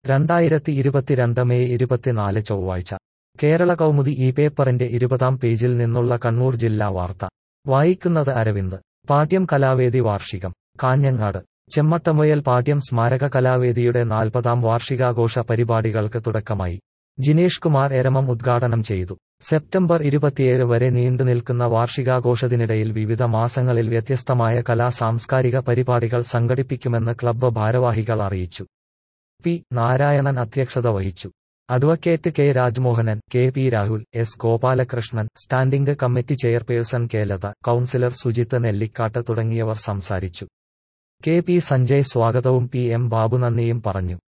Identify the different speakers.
Speaker 1: രണ്ടായിരത്തി ഇരുപത്തിരണ്ട് മെയ് ഇരുപത്തിനാല് ചൊവ്വാഴ്ച കേരള കൗമുദി ഈ പേപ്പറിന്റെ ഇരുപതാം പേജിൽ നിന്നുള്ള കണ്ണൂർ ജില്ലാ വാർത്ത വായിക്കുന്നത് അരവിന്ദ് പാട്യം കലാവേദി വാർഷികം കാഞ്ഞങ്ങാട് ചെമ്മട്ടമുയൽ പാട്യം സ്മാരക കലാവേദിയുടെ നാൽപ്പതാം വാർഷികാഘോഷ പരിപാടികൾക്ക് തുടക്കമായി ജിനേഷ് കുമാർ എരമം ഉദ്ഘാടനം ചെയ്തു സെപ്റ്റംബർ ഇരുപത്തിയേഴ് വരെ നീണ്ടുനിൽക്കുന്ന വാർഷികാഘോഷത്തിനിടയിൽ വിവിധ മാസങ്ങളിൽ വ്യത്യസ്തമായ കലാ സാംസ്കാരിക പരിപാടികൾ സംഘടിപ്പിക്കുമെന്ന് ക്ലബ്ബ് ഭാരവാഹികൾ അറിയിച്ചു പി നാരായണൻ അധ്യക്ഷത വഹിച്ചു advocate K Rajmohanan K P Rahul S Gopalakrishnan standing committee chairperson K Latha councillor Sujith Nellikkattu തുടങ്ങിയവർ സംസാരിച്ചു കെ പി സഞ്ജയ് സ്വാഗതവും പി എം ബാബു നന്ദിയും പറഞ്ഞു